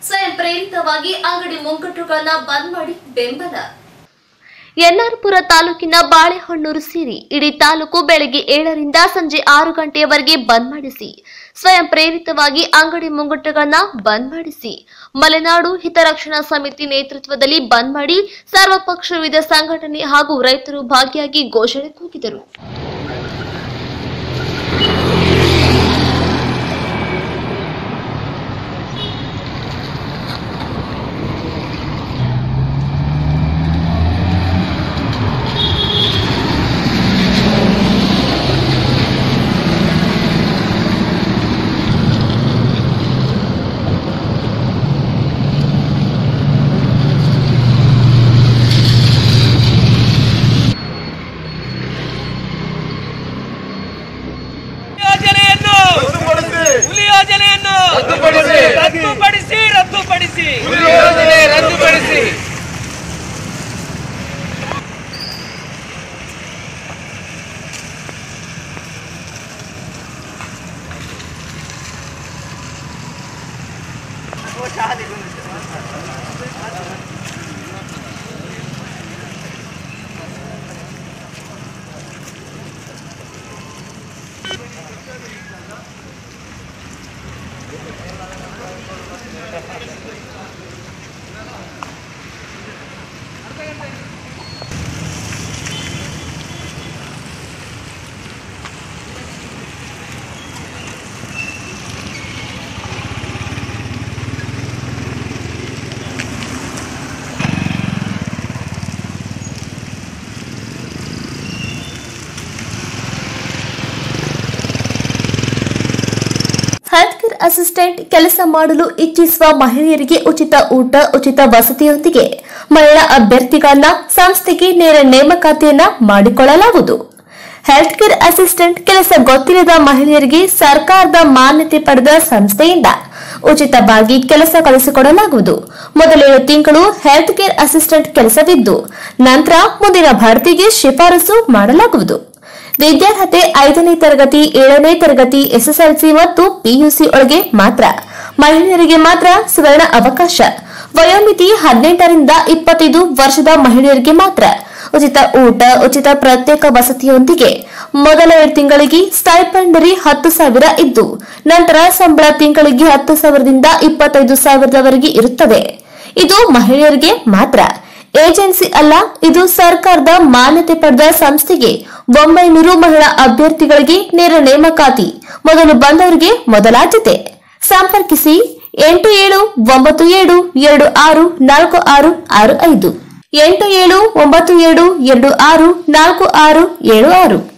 ಸ್ವಯಂ ಪ್ರೇರಿತವಾಗಿ ಅಂಗಡಿ ಮುಂಗಟ್ಟುಗಳನ್ನ ಬಂದ್ ಮಾಡಿ ಬೆಂಬಲ ಎನ್ಆರ್ಪುರ ತಾಲೂಕಿನ ಬಾಳೆಹೊನ್ನೂರು ಸೇರಿ ಇಡೀ ತಾಲೂಕು ಬೆಳಗ್ಗೆ ಏಳರಿಂದ ಸಂಜೆ ಆರು ಗಂಟೆಯವರೆಗೆ ಬಂದ್ ಮಾಡಿಸಿ ಸ್ವಯಂ ಪ್ರೇರಿತವಾಗಿ ಅಂಗಡಿ ಮುಂಗಟ್ಟುಗಳನ್ನ ಬಂದ್ ಮಾಡಿಸಿ ಮಲೆನಾಡು ಹಿತರಕ್ಷಣಾ ಸಮಿತಿ ನೇತೃತ್ವದಲ್ಲಿ ಬಂದ್ ಮಾಡಿ ಸರ್ವಪಕ್ಷ ವಿವಿಧ ಸಂಘಟನೆ ಹಾಗೂ ರೈತರು ಭಾಗಿಯಾಗಿ ಘೋಷಣೆ ಕೂಗಿದರು ಯೋಜನೆಯನ್ನು ಹುಲಿ ಯೋಜನೆಯನ್ನು ರದ್ದುಪಡಿಸಿ ರದ್ದುಪಡಿಸಿ ಯೋಜನೆ ರದ್ದುಪಡಿಸಿ ಹೆಲ್ತ್ ಕೇರ್ ಅಸಿಸ್ಟೆಂಟ್ ಕೆಲಸ ಮಾಡಲು ಇಚ್ಛಿಸುವ ಮಹಿಳೆಯರಿಗೆ ಉಚಿತ ಊಟ ಉಚಿತ ವಸತಿಯೊಂದಿಗೆ ಮಹಿಳಾ ಅಭ್ಯರ್ಥಿಗಳನ್ನ ಸಂಸ್ಥೆಗೆ ನೇರ ನೇಮಕಾತಿಯನ್ನ ಮಾಡಿಕೊಳ್ಳಲಾಗುವುದು ಹೆಲ್ತ್ ಕೇರ್ ಅಸಿಸ್ಟೆಂಟ್ ಕೆಲಸ ಗೊತ್ತಿಲ್ಲದ ಮಹಿಳೆಯರಿಗೆ ಸರ್ಕಾರದ ಮಾನ್ಯತೆ ಪಡೆದ ಸಂಸ್ಥೆಯಿಂದ ಉಚಿತವಾಗಿ ಕೆಲಸ ಕಳಿಸಿಕೊಡಲಾಗುವುದು ಮೊದಲೇಳು ತಿಂಗಳು ಹೆಲ್ತ್ ಕೇರ್ ಅಸಿಸ್ಟೆಂಟ್ ಕೆಲಸವಿದ್ದು ನಂತರ ಮುಂದಿನ ಭರ್ತಿಗೆ ಶಿಫಾರಸು ಮಾಡಲಾಗುವುದು ವಿದ್ಯಾರ್ಹತೆ ಐದನೇ ತರಗತಿ ಏಳನೇ ತರಗತಿ ಎಸ್ಎಸ್ಎಲ್ಸಿ ಮತ್ತು ಪಿಯುಸಿ ಒಳಗೆ ಮಾತ್ರ ಮಹಿಳೆಯರಿಗೆ ಮಾತ್ರ ಸುವರ್ಣ ಅವಕಾಶ ವಯೋಮಿತಿ ಹದಿನೆಂಟರಿಂದ ಇಪ್ಪತ್ತೈದು ವರ್ಷದ ಮಹಿಳೆಯರಿಗೆ ಮಾತ್ರ ಉಚಿತ ಊಟ ಉಚಿತ ಪ್ರತ್ಯೇಕ ವಸತಿಯೊಂದಿಗೆ ಮೊದಲ ಎರಡು ತಿಂಗಳಿಗೆ ಸ್ಟೈಪೆಂಡರಿ ಹತ್ತು ಸಾವಿರ ಇದ್ದು ನಂತರ ಸಂಬಳ ತಿಂಗಳಿಗೆ ಹತ್ತು ಸಾವಿರದಿಂದ ಇಪ್ಪತ್ತೈದು ಸಾವಿರದವರೆಗೆ ಇರುತ್ತದೆ ಇದು ಮಹಿಳೆಯರಿಗೆ ಮಾತ್ರ ಏಜೆನ್ಸಿ ಅಲ್ಲ ಇದು ಸರ್ಕಾರದ ಮಾನ್ಯತೆ ಪಡೆದ ಸಂಸ್ಥೆಗೆ ಒಂಬೈನೂರು ಮಹಿಳಾ ಅಭ್ಯರ್ಥಿಗಳಿಗೆ ನೇರ ನೇಮಕಾತಿ ಮೊದಲು ಬಂದವರಿಗೆ ಮೊದಲಾದ್ಯತೆ ಸಂಪರ್ಕಿಸಿ ಎಂಟು ಏಳು ಒಂಬತ್ತು ಏಳು ಎರಡು ಆರು ನಾಲ್ಕು ಆರು ಆರು ಐದು ಎಂಟು ಏಳು ಒಂಬತ್ತು ಏಳು ಎರಡು ಆರು ನಾಲ್ಕು ಆರು ಏಳು ಆರು